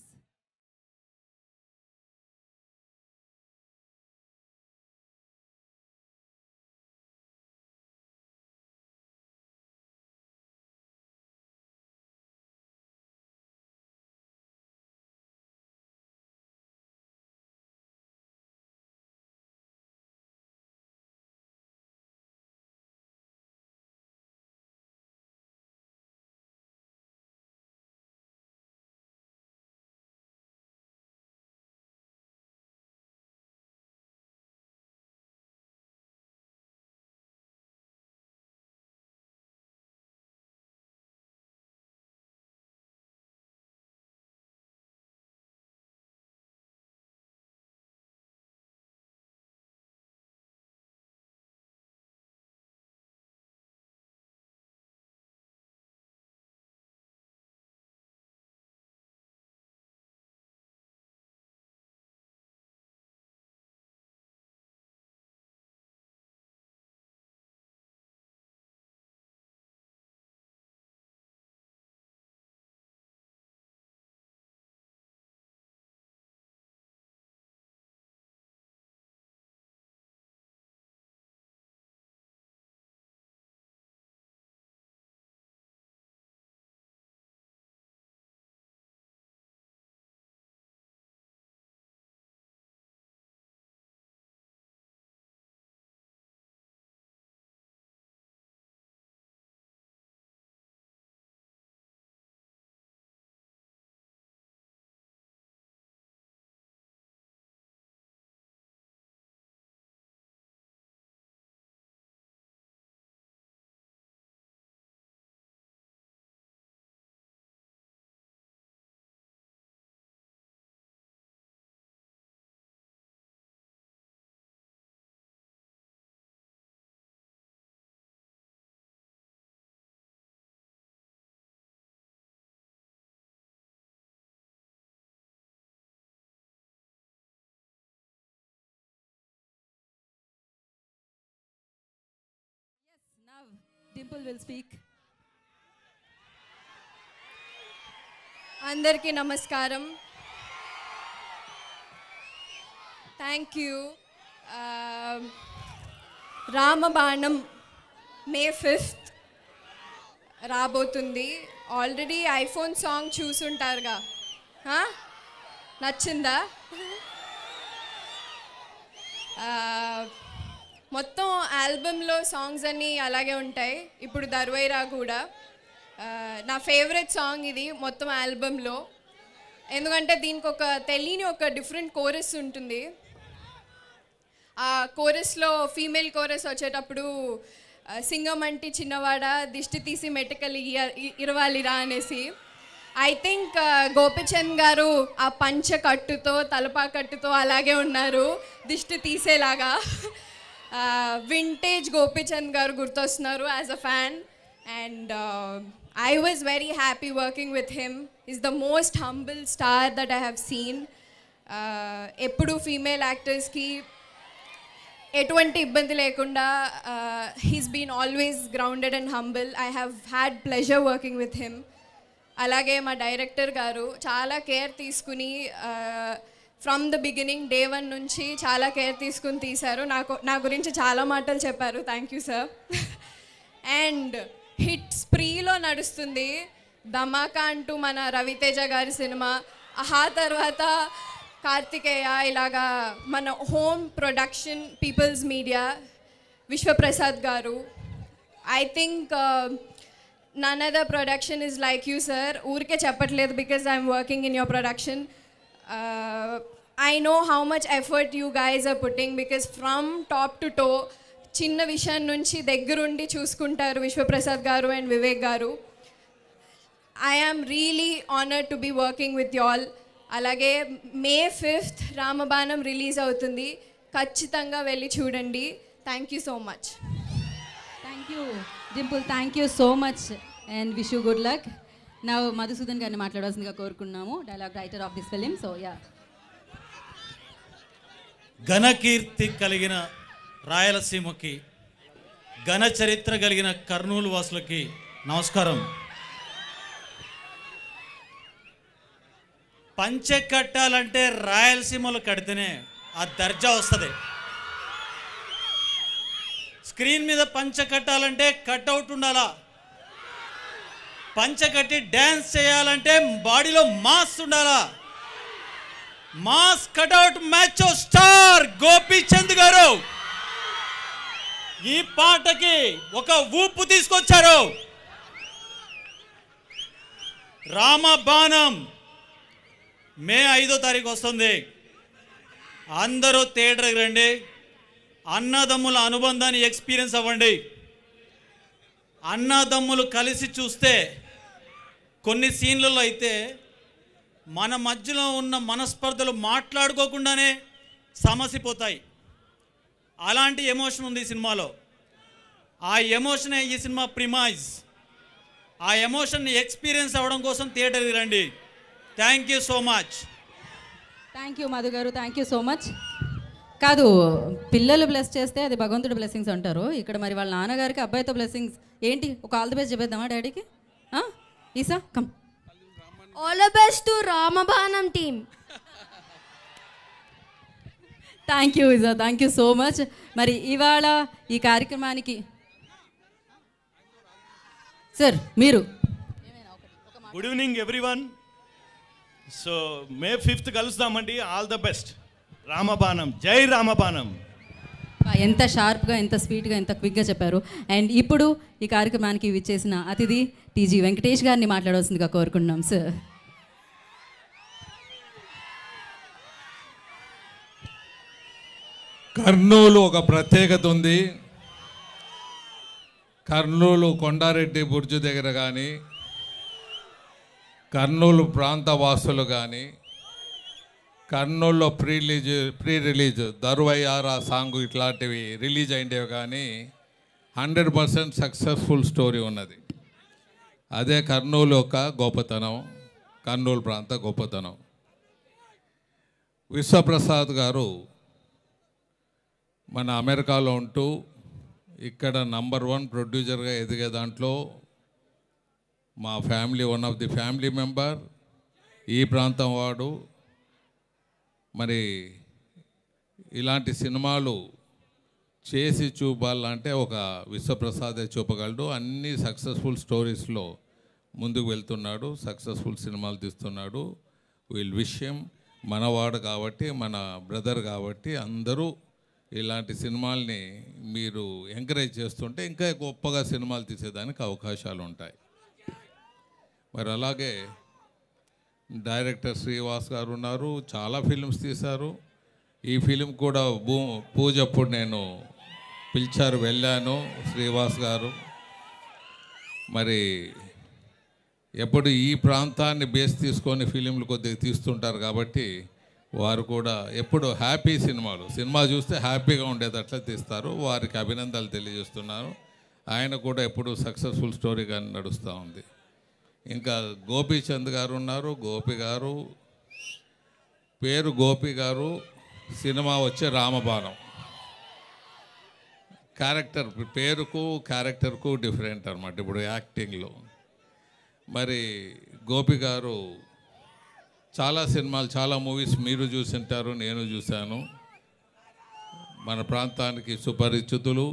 Now, Dimple will speak. అందరికీ నమస్కారం thank you Ramabanam May fifth రాబోతుంది ఆల్రెడీ ఐఫోన్ సాంగ్ చూసుంటారుగా ఆ? నచ్చిందా ఆ, మొత్తం ఆల్బంలో సాంగ్స్ అన్నీ అలాగే ఉంటాయి ఇప్పుడు దర్వైరా కూడా ఆ, నా ఫేవరెట్ సాంగ్ ఇది మొత్తం ఆల్బంలో ఎందుకంటే దీనికి ఒక తెలియని ఒక డిఫరెంట్ కోరస్ ఉంటుంది ఆ కోరస్లో ఫీమేల్ కోరస్ వచ్చేటప్పుడు ఆ, సింగం అంటే చిన్నవాడ దిష్టి తీసి మెటకలు ఇయ- ఇ- ఇరవాలిరా అనేసి ఐ థింక్ గోపిచంద్ గారు ఆ పంచ కట్టుతో తలపా కట్టుతో అలాగే ఉన్నారు దిష్టి తీసేలాగా వింటేజ్ గోపిచంద్ గారు గుర్తొస్తున్నారు as a fan and I was very happy working with him is the most humble star that I have seen ఎప్పుడు ఫీమేల్ యాక్టర్స్కి ఎటువంటి ఇబ్బంది లేకుండా he's been always grounded and humble I have had pleasure working with him అలాగే మా director garu చాలా care తీసుకుని from the beginning day one నుంచి చాలా కేర్ తీసుకుని తీశారు నాకు నా గురించి చాలా మాటలు చెప్పారు thank you sir and hit స్ప్రీలో నడుస్తుంది ధమాకా అంటూ మన రవితేజ గారి సినిమా ఆహా తర్వాత కార్తికేయ ఇలాగా మన home production People's Media Vishwaprasad garu I think none other production is like you sir ఊరికే చెప్పట్లేదు because I'm working in your production I know how much effort you guys are putting because from top to toe చిన్న విషయం నుంచి దగ్గరుండి చూసుకుంటారు విశ్వప్రసాద్ గారు and Vivek garu I am really honour to be working with all అలాగే May fifth Ramabanam release అవుతుంది ఖచ్చితంగా వెళ్ళి చూడండి thank you so much thank you Dimple thank you so much and wish you good luck నా మధుసూదన్ గారిని మాట్లాడాల్సిందిగా కోరుకున్నాము dialogue writer of this film so యా ఘనకీర్తి కలిగిన రాయలసీమకి ఘన చరిత్ర కలిగిన కర్నూలు వాసులకి నమస్కారం పంచె కట్టాలంటే రాయలసీమలో కడితేనే ఆ దర్జా వస్తుంది స్క్రీన్ మీద పంచ కట్టాలంటే కట్అవుట్ ఉండాలా పంచ కట్టి డ్యాన్స్ చేయాలంటే బాడీలో మాస్ ఉండాలా mass cutout macho star Gopichand garu ఈ పాటకి ఒక ఊపు తీసుకొచ్చారు రామబాణం మే ఐదో తారీఖు వస్తుంది అందరూ థియేటర్కి రండి అన్నదమ్ముల అనుబంధాన్ని ఎక్స్పీరియన్స్ అవ్వండి అన్నదమ్ములు కలిసి చూస్తే కొన్ని సీన్లలో అయితే మన మధ్యలో ఉన్న మనస్పర్ధలు మాట్లాడుకోకుండానే సమసిపోతాయి అలాంటి ఎమోషన్ ఉంది ఈ సినిమాలో ఆ ఎమోషనే ఈ సినిమా ప్రిమైజ్ ఆ ఎమోషన్ని ఎక్స్పీరియన్స్ అవ్వడం కోసం థియేటర్కి రండి thank you so much thank you Madhu garu thank you so much కాదు పిల్లలు బ్లెస్ చేస్తే అది భగవంతుడు బ్లెస్సింగ్స్ అంటారు ఇక్కడ మరి వాళ్ళ నాన్నగారికి అబ్బాయితో బ్లెస్సింగ్స్ ఏంటి ఒక ఆల్ ది బెస్ట్ చెప్పేద్దామా డాడీకి ఆ? ఈసా come All the best to Ramabanam team. Thank you ఇజా థ్యాంక్ యూ సో మచ్ మరి ఇవాళ ఈ కార్యక్రమానికి సార్ మీరు good evening everyone so May fifth కలుస్తామండి ఆల్ ద బెస్ట్ రామబాణం జై రామబాణం బా, ఎంత షార్ప్గా ఎంత స్వీట్గా ఎంత క్విక్గా చెప్పారు అండ్ ఇప్పుడు ఈ కార్యక్రమానికి విచ్చేసిన అతిథి టీజీ వెంకటేష్ గారిని మాట్లాడాల్సిందిగా కోరుకుంటున్నాం సార్ కర్నూలు ఒక ప్రత్యేకత ఉంది కర్నూలు కొండారెడ్డి బుర్జు దగ్గర కానీ కర్నూలు ప్రాంత వాసులు కానీ కర్నూలులో ప్రీ రిలీజ్ ప్రీ రిలీజ్ దరువయ్యారా సాంగ్ ఇట్లాంటివి రిలీజ్ అయిండేవి కానీ హండ్రెడ్ పర్సెంట్ సక్సెస్ఫుల్ స్టోరీ ఉన్నది అదే కర్నూలు యొక్క గొప్పతనం కర్నూలు ప్రాంత గొప్పతనం విశ్వప్రసాద్ గారు మన అమెరికాలో ఉంటూ ఇక్కడ నంబర్ వన్ ప్రొడ్యూసర్గా ఎదిగే దాంట్లో మా family one of the family member ఈ ప్రాంతం వాడు మరి ఇలాంటి సినిమాలు చేసి చూపాలంటే ఒక విశ్వప్రసాదే చూపగలడు అన్ని సక్సెస్ఫుల్ స్టోరీస్లో ముందుకు వెళ్తున్నాడు సక్సెస్ఫుల్ సినిమాలు తీస్తున్నాడు వీల్ విషయం మనవాడు కాబట్టి మన బ్రదర్ కాబట్టి అందరూ ఇలాంటి సినిమాల్ని మీరు ఎంకరేజ్ చేస్తుంటే ఇంకా గొప్పగా సినిమాలు తీసేదానికి అవకాశాలు ఉంటాయి మరి అలాగే డైరెక్టర్ శ్రీవాస్ గారు ఉన్నారు చాలా ఫిల్మ్స్ తీశారు ఈ ఫిలిం కూడా భూ పూజ అప్పుడు నేను పిలిచారు వెళ్ళాను శ్రీవాస్ గారు మరి ఎప్పుడు ఈ ప్రాంతాన్ని బేస్ తీసుకొని ఫిలింలు కొద్దిగా తీస్తుంటారు కాబట్టి వారు కూడా ఎప్పుడు హ్యాపీ సినిమాలు సినిమా చూస్తే హ్యాపీగా ఉండేటట్లా తీస్తారు వారికి అభినందనలు తెలియజేస్తున్నాను ఆయన కూడా ఎప్పుడు సక్సెస్ఫుల్ స్టోరీగా నడుస్తూ ఉంది ఇంకా గోపీచంద్ గారు ఉన్నారు గోపి గారు పేరు గోపి గారు సినిమా వచ్చే రామబాణం క్యారెక్టర్ పేరుకు క్యారెక్టర్కు డిఫరెంట్ అనమాట ఇప్పుడు యాక్టింగ్లో మరి గోపి గారు చాలా సినిమాలు చాలా మూవీస్ మీరు చూసింటారు నేను చూశాను మన ప్రాంతానికి సుపరిచితులు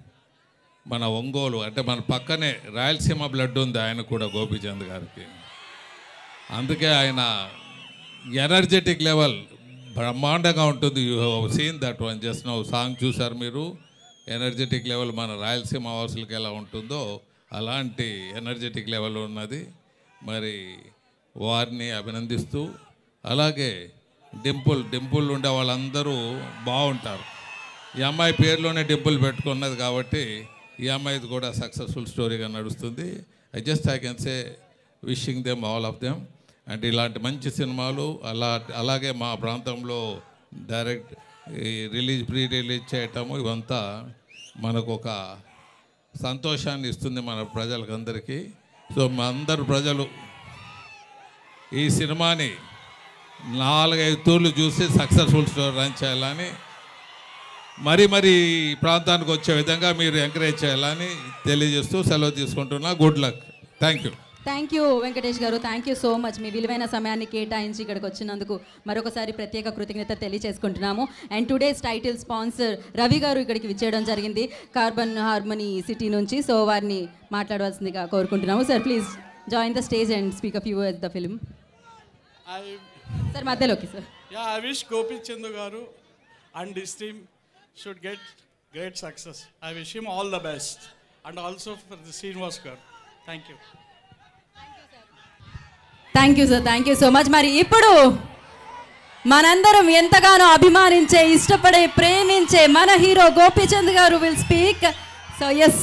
మన ఒంగోలు అంటే మన పక్కనే రాయలసీమ బ్లడ్ ఉంది ఆయన కూడా గోపీచంద్ గారికి అందుకే ఆయన ఎనర్జెటిక్ లెవెల్ బ్రహ్మాండంగా ఉంటుంది you have seen that one just now song చూసారు మీరు ఎనర్జెటిక్ లెవెల్ మన రాయలసీమ వాసులకి ఎలా ఉంటుందో అలాంటి ఎనర్జెటిక్ లెవెల్ ఉన్నది మరి వారిని అభినందిస్తూ అలాగే డింపుల్ డింపుల్ ఉండే వాళ్ళందరూ బాగుంటారు ఈ అమ్మాయి పేరులోనే డింపుల్ పెట్టుకున్నది కాబట్టి ఈ అమ్మాయిది కూడా సక్సెస్ఫుల్ స్టోరీగా నడుస్తుంది I just I can say wishing them all of them and ఇలాంటి మంచి సినిమాలు అలా అలాగే మా ప్రాంతంలో డైరెక్ట్ ఈ రిలీజ్ ప్రీ రిలీజ్ చేయటము ఇవంతా మనకు ఒక సంతోషాన్ని ఇస్తుంది మన ప్రజలకందరికీ సో మా అందరు ప్రజలు ఈ సినిమాని నాలుగైదు తూర్లు చూసి సక్సెస్ఫుల్ స్టోరీ రన్ చేయాలని మరి మరి ఈ ప్రాంతానికి వచ్చే విధంగా మీరు ఎంకరేజ్ చేయాలని తెలియజేస్తూ సెలవు తీసుకుంటున్నా good luck thank you thank you Venkatesh garu thank you so much మీ విలువైన సమయాన్ని కేటాయించి ఇక్కడికి వచ్చినందుకు మరొకసారి ప్రత్యేక కృతజ్ఞత తెలియచేసుకుంటున్నాము and today's title sponsor Ravi garu ఇక్కడికి విచ్చేయడం జరిగింది కార్బన్ హార్మనీ సిటీ నుంచి సో వారిని మాట్లాడవలసిందిగా కోరుకుంటున్నాము sir please join the stage and speak of you as the film I, sir మధ్యలోకి sir yeah, I wish Gopi Chandu Garu and his team should get great success. I wish him all the best. And also for the Srinivas Garu. Thank you. Thank you sir thank you so much మరి ఇప్పుడు మనందరం ఎంతగానో అభిమానించే ఇష్టపడే ప్రేమించే మన hero Gopichand garu will speak so yes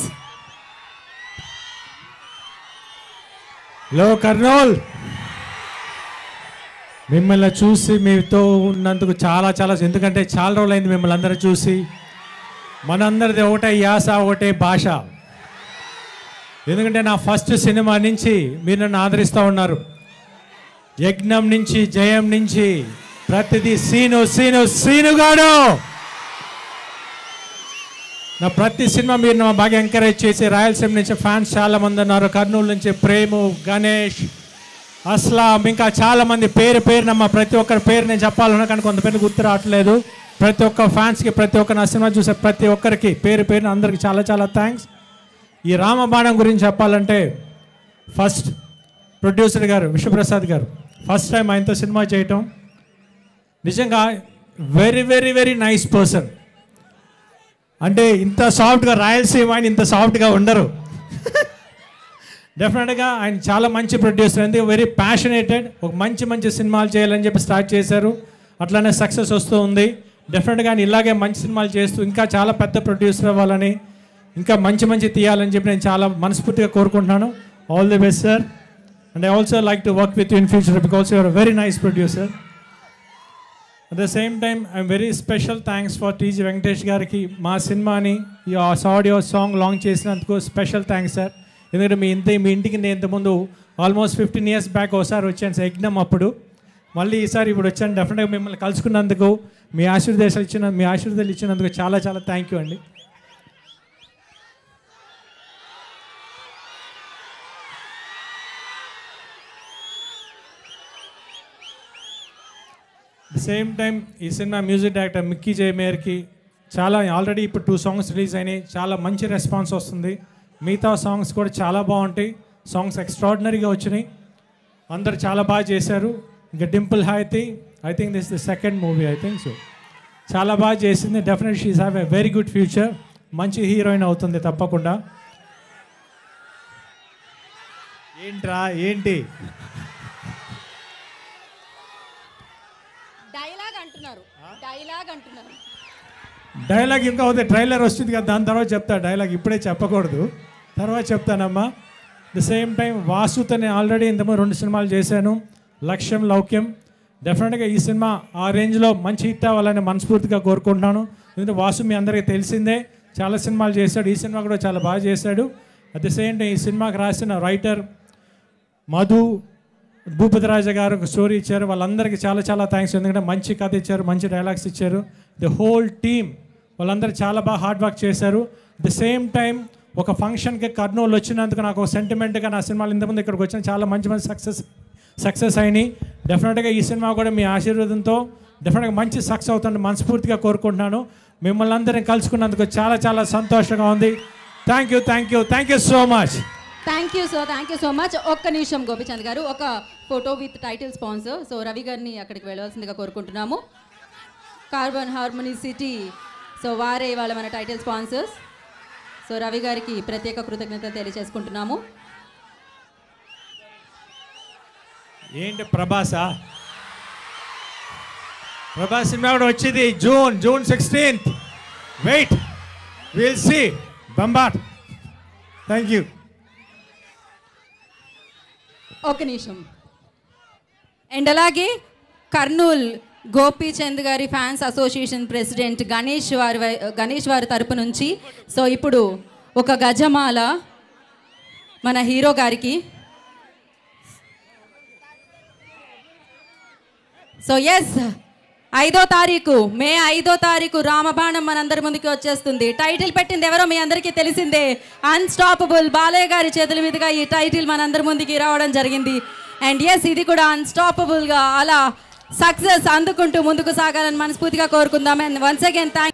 hello Kurnool మిమ్మల్ని చూసి మీతో ఉన్నందుకు చాలా చాలా ఎందుకంటే చాలా రోజులైంది మిమ్మల్ని అందరూ చూసి మనందరిది ఒకటే యాస ఒకటే భాష ఎందుకంటే నా ఫస్ట్ సినిమా నుంచి మీరు నన్ను ఆదరిస్తూ ఉన్నారు యజ్ఞం నుంచి జయం నుంచి ప్రతిదీ సీను సీను సీనుగాడు నా ప్రతి సినిమా మీరు నా బాగా ఎంకరేజ్ చేసి రాయలసీమ నుంచి ఫ్యాన్స్ చాలా మంది ఉన్నారు కర్నూలు నుంచి ప్రేము గణేష్ అస్లాం ఇంకా చాలా మంది పేరు పేరు నమ్మ ప్రతి ఒక్కరి పేరు నేను చెప్పాలన్నా కానీ కొంత పేరు గుర్తు రావట్లేదు ప్రతి ఒక్క ఫ్యాన్స్కి ప్రతి ఒక్క నా సినిమా చూసే ప్రతి ఒక్కరికి పేరు పేరున అందరికి చాలా చాలా థ్యాంక్స్ ఈ రామబాణం గురించి చెప్పాలంటే ఫస్ట్ ప్రొడ్యూసర్ గారు విశ్వప్రసాద్ గారు ఫస్ట్ టైం ఆయనతో సినిమా చేయటం నిజంగా very very very nice person అంటే ఇంత సాఫ్ట్గా రాయలసీమ ఆయన ఇంత సాఫ్ట్గా ఉండరు డెఫినెట్గా ఆయన చాలా మంచి ప్రొడ్యూసర్ ఎందుకు వెరీ ప్యాషనేటెడ్ ఒక మంచి మంచి సినిమాలు చేయాలని చెప్పి స్టార్ట్ చేశారు అట్లానే సక్సెస్ వస్తూ ఉంది డెఫినెట్గా ఆయన ఇలాగే మంచి సినిమాలు చేస్తూ ఇంకా చాలా పెద్ద ప్రొడ్యూసర్ అవ్వాలని ఇంకా మంచి మంచి తీయాలని చెప్పి నేను చాలా మనస్ఫూర్తిగా కోరుకుంటున్నాను all the best sir and I also like to work with in future because you're very nice producer at the same time I'm very special thanks for TG Venkatesh గారికి మా సినిమాని ఈ ఆడియో సాంగ్ లాంచ్ చేసినందుకు special thanks sir ఎందుకంటే మీ ఇంత మీ ఇంటికి నేను ఇంతకుముందు ఆల్మోస్ట్ ఫిఫ్టీన్ ఇయర్స్ బ్యాక్ ఒకసారి వచ్చాను సార్ యజ్ఞం అప్పుడు మళ్ళీ ఈసారి ఇప్పుడు వచ్చాను డెఫినెట్గా మిమ్మల్ని కలుసుకున్నందుకు మీ ఆశీర్దేశాలు ఇచ్చిన మీ ఆశీర్వాదాలు ఇచ్చినందుకు చాలా చాలా థ్యాంక్ యూ అండి ద సేమ్ టైం ఈ సినిమా మ్యూజిక్ డైరెక్టర్ మిక్కీ జయమేర్కి చాలా ఆల్రెడీ ఇప్పుడు టూ సాంగ్స్ రిలీజ్ అయినాయి చాలా మంచి రెస్పాన్స్ వస్తుంది మిగతా సాంగ్స్ కూడా చాలా బాగుంటాయి సాంగ్స్ ఎక్స్ట్రాడినరీగా వచ్చినాయి అందరు చాలా బాగా చేశారు ఇంకా Dimple Hayathi I think this the second movie I think so చాలా బాగా చేసింది definite she's have a very good future మంచి హీరోయిన్ అవుతుంది తప్పకుండా ఏంట్రా ఏంటి డైలాగ్ అంటున్నారు డైలాగ్ అంటున్నారు డైలాగ్ ఇంకా అవుతుంది ట్రైలర్ వస్తుంది కదా దాని తర్వాత చెప్తా డైలాగ్ ఇప్పుడే చెప్పకూడదు తర్వాత చెప్తానమ్మా ద సేమ్ టైం వాసుతో నేను ఆల్రెడీ ఇంతకుముందు రెండు సినిమాలు చేశాను లక్ష్యం లౌక్యం డెఫినెట్గా ఈ సినిమా ఆ రేంజ్లో మంచి హిట్ అవ్వాలని మనస్ఫూర్తిగా కోరుకుంటున్నాను ఎందుకంటే వాసు మీ అందరికీ తెలిసిందే చాలా సినిమాలు చేశాడు ఈ సినిమా కూడా చాలా బాగా చేశాడు అట్ ద సేమ్ టైం ఈ సినిమాకి రాసిన రైటర్ మధు భూపతిరాజ గారు ఒక స్టోరీ ఇచ్చారు వాళ్ళందరికీ చాలా చాలా థ్యాంక్స్ ఎందుకంటే మంచి కథ ఇచ్చారు మంచి డైలాగ్స్ ఇచ్చారు ద హోల్ టీమ్ వాళ్ళందరూ చాలా బాగా హార్డ్ వర్క్ చేశారు ద సేమ్ టైం ఒక ఫంక్షన్కి కర్నూలు వచ్చినందుకు నాకు ఒక సెంటిమెంట్గా నా సినిమాలు ఇంతకుముందు ఇక్కడికి వచ్చిన చాలా మంచి మంచి సక్సెస్ సక్సెస్ అయినాయి డెఫినెట్గా ఈ సినిమా కూడా మీ ఆశీర్వాదంతో డెఫినెట్గా మంచి సక్సెస్ అవుతుంది మనస్ఫూర్తిగా కోరుకుంటున్నాను మిమ్మల్ని అందరిని కలుసుకున్నందుకు చాలా చాలా సంతోషంగా ఉంది thank you thank you thank you so much thank you so thank you so much ఒక్క నిమిషం గోపిచంద్ గారు ఒక photo with title sponsor so Ravi గారిని అక్కడికి వెళ్ళవలసిందిగా కోరుకుంటున్నాము కార్బన్ హార్మోనీ సిటీ సో వారే ఇవాళ మన టైటిల్ స్పాన్సర్స్ సో రవి గారికి ప్రత్యేక కృతజ్ఞతలు తెలియజేసుకుంటున్నాము ఏంటి ప్రభాసా ప్రభాస్ సినిమా కూడా వచ్చింది June June sixteenth wait will see బంబాట్ థ్యాంక్ యూ ఒక నిమిషం అండ్ అలాగే కర్నూల్ గోపీచంద్ గారి ఫ్యాన్స్ అసోసియేషన్ ప్రెసిడెంట్ గణేష్ వారి వై- గణేష్ వారి తరపు నుంచి సో ఇప్పుడు ఒక గజమాల మన హీరో గారికి సో ఎస్ ఐదో తారీఖు మే ఐదో తారీఖు రామబాణం మనందరి ముందుకి వచ్చేస్తుంది టైటిల్ పెట్టింది ఎవరో మీ అందరికీ తెలిసిందే అన్స్టాపబుల్ బాలయ్య గారి చేతుల మీదుగా ఈ టైటిల్ మనందరి ముందుకి రావడం జరిగింది అండ్ ఎస్ ఇది కూడా అన్స్టాపబుల్గా అలా సక్సెస్ అందుకుంటూ ముందుకు సాగాలని మనస్ఫూర్తిగా కోరుకుందాం అండ్ వన్స్ అగైన్ థ్యాంక్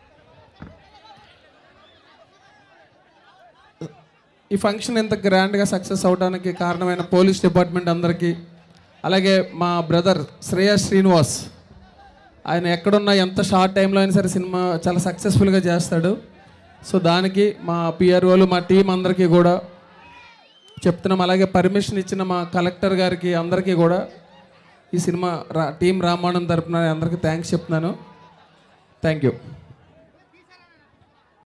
ఈ ఫంక్షన్ ఇంత గ్రాండ్గా సక్సెస్ అవడానికి కారణమైన పోలీస్ డిపార్ట్మెంట్ అందరికీ అలాగే మా బ్రదర్ శ్రేయస్ శ్రీనివాస్ ఆయన ఎక్కడున్నా ఎంత షార్ట్ టైంలో అయినా సరే సినిమా చాలా సక్సెస్ఫుల్గా చేస్తాడు సో దానికి మా పిఆర్ఓలు మా టీం అందరికీ కూడా చెప్తున్నాం అలాగే పర్మిషన్ ఇచ్చిన మా కలెక్టర్ గారికి అందరికీ కూడా ఈ సినిమా రా టీం రామాయణం తరపున అందరికీ థ్యాంక్స్ చెప్తున్నాను థ్యాంక్ యూ